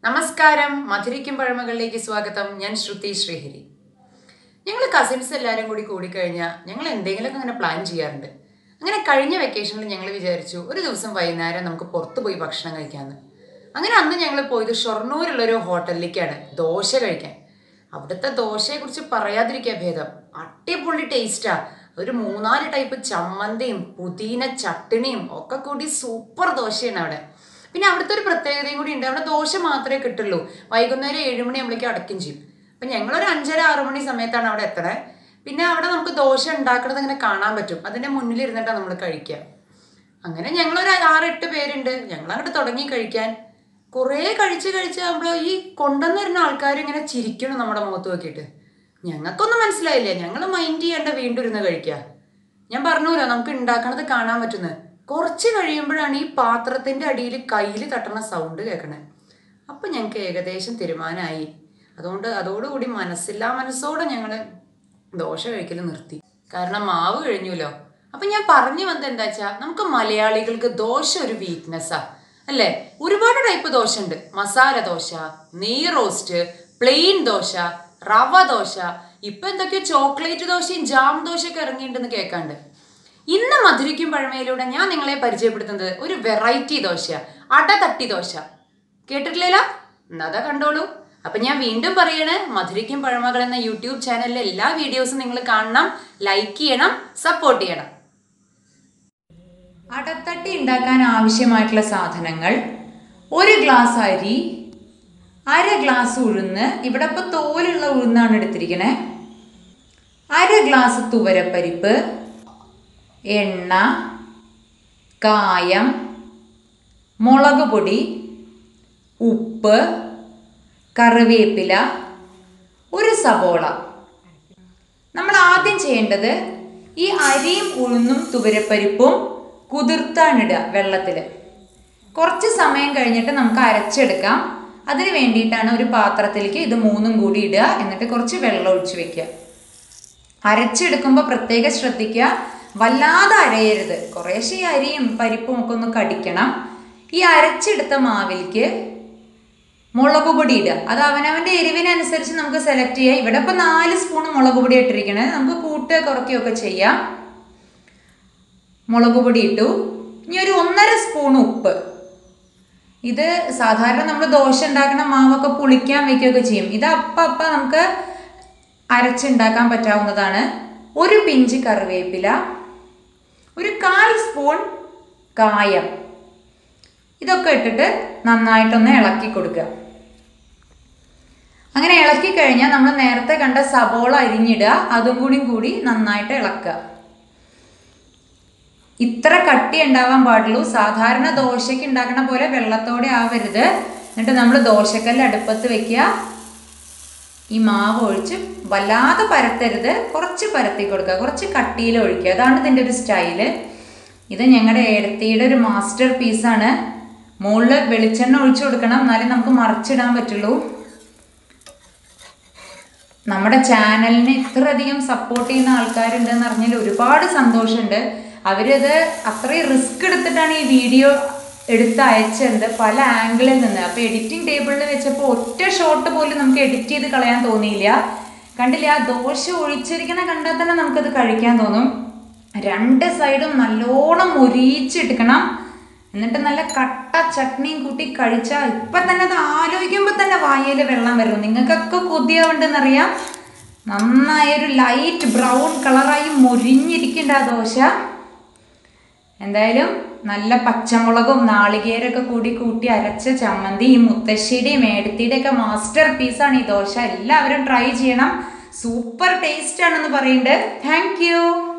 നമസ്കാരം മധുരിക്കും പഴമകളിലേക്ക് സ്വാഗതം ഞാൻ ശ്രുതി ശ്രീഹരി ഞങ്ങൾ കസിൻസ് എല്ലാവരും കൂടി കൂടിക്കഴിഞ്ഞാൽ ഞങ്ങൾ എന്തെങ്കിലുമൊക്കെ അങ്ങനെ പ്ലാൻ ചെയ്യാറുണ്ട് അങ്ങനെ കഴിഞ്ഞ വെക്കേഷനിൽ ഞങ്ങൾ വിചാരിച്ചു ഒരു ദിവസം വൈകുന്നേരം നമുക്ക് പുറത്ത് പോയി ഭക്ഷണം കഴിക്കാമെന്ന് അങ്ങനെ അന്ന് ഞങ്ങൾ പോയത് ഷൊർണൂരുള്ളൊരു ഹോട്ടലിലേക്കാണ് ദോശ കഴിക്കാൻ അവിടുത്തെ ദോശയെക്കുറിച്ച് പറയാതിരിക്കുക ഭേദം അടിപൊളി ടേസ്റ്റാ ഒരു മൂന്നാല് ടൈപ്പ് ചമ്മന്തിയും പുതിന ചട്ടിണിയും ഒക്കെ കൂടി സൂപ്പർ ദോശയാണ് അവിടെ പിന്നെ അവിടുത്തെ ഒരു പ്രത്യേകതയും കൂടി ഉണ്ട് അവിടെ ദോശ മാത്രമേ കിട്ടുള്ളൂ വൈകുന്നേരം ഏഴുമണി ആകുമ്പോഴേക്കും അടയ്ക്കും ചെയ്യും അപ്പം ഞങ്ങളൊരു അഞ്ചര ആറു മണി സമയത്താണ് അവിടെ എത്തണേ പിന്നെ അവിടെ നമുക്ക് ദോശ ഉണ്ടാക്കുന്നത് ഇങ്ങനെ കാണാൻ പറ്റും അതിൻ്റെ മുന്നിൽ ഇരുന്നിട്ടാണ് നമ്മൾ കഴിക്കുക അങ്ങനെ ഞങ്ങളൊരു ആറ് എട്ട് പേരുണ്ട് ഞങ്ങൾ അങ്ങോട്ട് തുടങ്ങി കഴിക്കാൻ കുറേ കഴിച്ച് കഴിച്ച് നമ്മൾ ഈ കൊണ്ടുവന്ന് വരുന്ന ആൾക്കാർ ഇങ്ങനെ ചിരിക്കണം നമ്മുടെ മുഖത്ത് നോക്കിയിട്ട് ഞങ്ങൾക്കൊന്നും മനസ്സിലായില്ല ഞങ്ങൾ മൈൻഡ് ചെയ്യേണ്ട വീണ്ടും ഇരുന്ന് കഴിക്കുക ഞാൻ പറഞ്ഞല്ലോ നമുക്ക് ഉണ്ടാക്കണത് കാണാൻ പറ്റുന്നത് കുറച്ച് കഴിയുമ്പോഴാണ് ഈ പാത്രത്തിൻ്റെ അടിയിൽ കയ്യിൽ തട്ടണ സൗണ്ട് കേൾക്കണേ അപ്പം ഞങ്ങൾക്ക് ഏകദേശം തീരുമാനമായി അതുകൊണ്ട് അതോടുകൂടി മനസ്സില്ലാ മനസ്സോടെ ഞങ്ങൾ ദോശ കഴിക്കൽ നിർത്തി കാരണം മാവ് കഴിഞ്ഞുല്ലോ അപ്പം ഞാൻ പറഞ്ഞു വന്നത് എന്താ വെച്ചാൽ നമുക്ക് മലയാളികൾക്ക് ദോശ ഒരു വീക്ക്നെസ്സാ അല്ലേ ഒരുപാട് ടൈപ്പ് ദോശ ഉണ്ട് മസാല ദോശ നെയ് റോസ്റ്റ് പ്ലെയിൻ ദോശ റവ ദോശ ഇപ്പൊ എന്തൊക്കെയോ ചോക്ലേറ്റ് ദോശയും ജാം ദോശയൊക്കെ ഇറങ്ങിയിട്ടുണ്ടെന്ന് കേൾക്കാണ്ട് ഇന്ന് മധുരിക്കും പഴമയിലൂടെ ഞാൻ നിങ്ങളെ പരിചയപ്പെടുത്തുന്നത് ഒരു വെറൈറ്റി ദോശ അട തട്ടി ദോശ കേട്ടിട്ടില്ലല്ലോ എന്നതാ കണ്ടോളൂ അപ്പൊ ഞാൻ വീണ്ടും പറയണേ മധുരിക്കും പഴമകൾ എന്ന യൂട്യൂബ് ചാനലിലെ എല്ലാ വീഡിയോസും നിങ്ങൾ കാണണം ലൈക്ക് ചെയ്യണം സപ്പോർട്ട് ചെയ്യണം അടത്തട്ടി ഉണ്ടാക്കാൻ ആവശ്യമായിട്ടുള്ള സാധനങ്ങൾ ഒരു ഗ്ലാസ് അരി അര ഗ്ലാസ് ഉഴുന്ന് ഇവിടെ ഇപ്പോൾ തോലുള്ള ഉഴുന്നാണ് എടുത്തിരിക്കണേ അര ഗ്ലാസ് തുവരപ്പരിപ്പ് എണ്ണ കായം മുളക് പൊടി ഉപ്പ് കറിവേപ്പില ഒരു സബോള നമ്മൾ ആദ്യം ചെയ്യേണ്ടത് ഈ അരിയും ഉഴുന്നും തുവരപ്പരിപ്പും കുതിർത്താണിടുക വെള്ളത്തിൽ കുറച്ച് സമയം കഴിഞ്ഞിട്ട് നമുക്ക് അരച്ചെടുക്കാം അതിന് വേണ്ടിയിട്ടാണ് ഒരു പാത്രത്തിലേക്ക് ഇത് മൂന്നും കൂടി ഇടുക എന്നിട്ട് കുറച്ച് വെള്ളം ഒഴിച്ച് വെക്കുക അരച്ചെടുക്കുമ്പോൾ പ്രത്യേകം ശ്രദ്ധിക്കുക വല്ലാതെ അരയരുത് കുറേശ്ശെ ഈ അരിയും പരിപ്പും ഒക്കെ ഒന്ന് കടിക്കണം ഈ അരച്ചെടുത്ത മാവിലേക്ക് മുളക് പൊടി ഇടുക അത് അവനവൻ്റെ എരിവിനനുസരിച്ച് നമുക്ക് സെലക്ട് ചെയ്യാം ഇവിടെ ഇപ്പോൾ നാല് സ്പൂൺ മുളക് പൊടി ഇട്ടിരിക്കണേ നമുക്ക് കൂട്ടുക കുറയ്ക്കുകയൊക്കെ ചെയ്യാം മുളക് പൊടി ഇട്ടു ഇനി ഒരു ഒന്നര സ്പൂൺ ഉപ്പ് ഇത് സാധാരണ നമ്മൾ ദോശ ഉണ്ടാക്കുന്ന മാവൊക്കെ പുളിക്കാൻ വെക്കുകയൊക്കെ ചെയ്യും ഇത് അപ്പം അപ്പം നമുക്ക് അരച്ചുണ്ടാക്കാൻ പറ്റാവുന്നതാണ് ഒരു പിഞ്ച് കറിവേപ്പില ഒരു കാൽ സ്പൂൺ കായം ഇതൊക്കെ ഇട്ടിട്ട് നന്നായിട്ടൊന്ന് ഇളക്കി കൊടുക്കുക അങ്ങനെ ഇളക്കി കഴിഞ്ഞാൽ നമ്മൾ നേരത്തെ കണ്ട സബോള അരിഞ്ഞിടുക അതും കൂടി കൂടി നന്നായിട്ട് ഇളക്കുക ഇത്ര കട്ടി ഉണ്ടാവാൻ പാടുള്ളൂ സാധാരണ ദോശയ്ക്ക് ഉണ്ടാക്കണ പോലെ വെള്ളത്തോടെ ആവരുത് എന്നിട്ട് നമ്മൾ ദോശക്കല്ല് അടുപ്പത്ത് വെക്കുക ഈ മാവ് ഒഴിച്ച് വല്ലാതെ പരത്തരുത് കുറച്ച് പരത്തി കൊടുക്കുക കുറച്ച് കട്ടിയിൽ ഒഴിക്കുക അതാണ് ഇതിൻ്റെ ഒരു സ്റ്റൈല് ഇത് ഞങ്ങളുടെ ഏടത്തിയുടെ ഒരു മാസ്റ്റർ പീസാണ് മുകളിൽ വെളിച്ചെണ്ണ ഒഴിച്ചു കൊടുക്കണം എന്നാലേ നമുക്ക് മറിച്ചിടാൻ പറ്റുള്ളൂ നമ്മുടെ ചാനലിനെ ഇത്രയധികം സപ്പോർട്ട് ചെയ്യുന്ന ആൾക്കാരുണ്ടെന്ന് അറിഞ്ഞാൽ ഒരുപാട് സന്തോഷമുണ്ട് അവരത് അത്രയും റിസ്ക് എടുത്തിട്ടാണ് ഈ വീഡിയോ എടുത്ത് അയച്ചത് പല ആംഗിളിൽ നിന്ന് അപ്പോൾ എഡിറ്റിംഗ് ടേബിളിൽ വെച്ചപ്പോൾ ഒറ്റ ഷോട്ട് പോലും നമുക്ക് എഡിറ്റ് ചെയ്ത് കളയാൻ തോന്നിയില്ല കണ്ടില്ല ആ ദോശ ഒഴിച്ചിരിക്കണ കണ്ടാൽ തന്നെ നമുക്കത് കഴിക്കാൻ തോന്നും രണ്ട് സൈഡും നല്ലോണം മൊരിച്ചെടുക്കണം എന്നിട്ട് നല്ല കട്ട ചട്നിയും കൂട്ടി കഴിച്ചാൽ ഇപ്പം തന്നെ അത് ആലോചിക്കുമ്പോൾ തന്നെ വായയിൽ വെള്ളം വരും നിങ്ങൾക്കൊക്കെ കൊതിയാവുണ്ടെന്നറിയാം നന്നായൊരു ലൈറ്റ് ബ്രൗൺ കളറായി മൊരിഞ്ഞിരിക്കേണ്ട ആ ദോശ എന്തായാലും നല്ല പച്ചമുളകും നാളികേരൊക്കെ കൂടി കൂട്ടി അരച്ച ചമ്മന്തി ഈ മുത്തശ്ശിയുടെയും മേടത്തിയുടെ ഒക്കെ മാസ്റ്റർ പീസാണ് ഈ ദോശ എല്ലാവരും ട്രൈ ചെയ്യണം സൂപ്പർ ടേസ്റ്റ് ആണെന്ന് പറയുന്നുണ്ട് താങ്ക്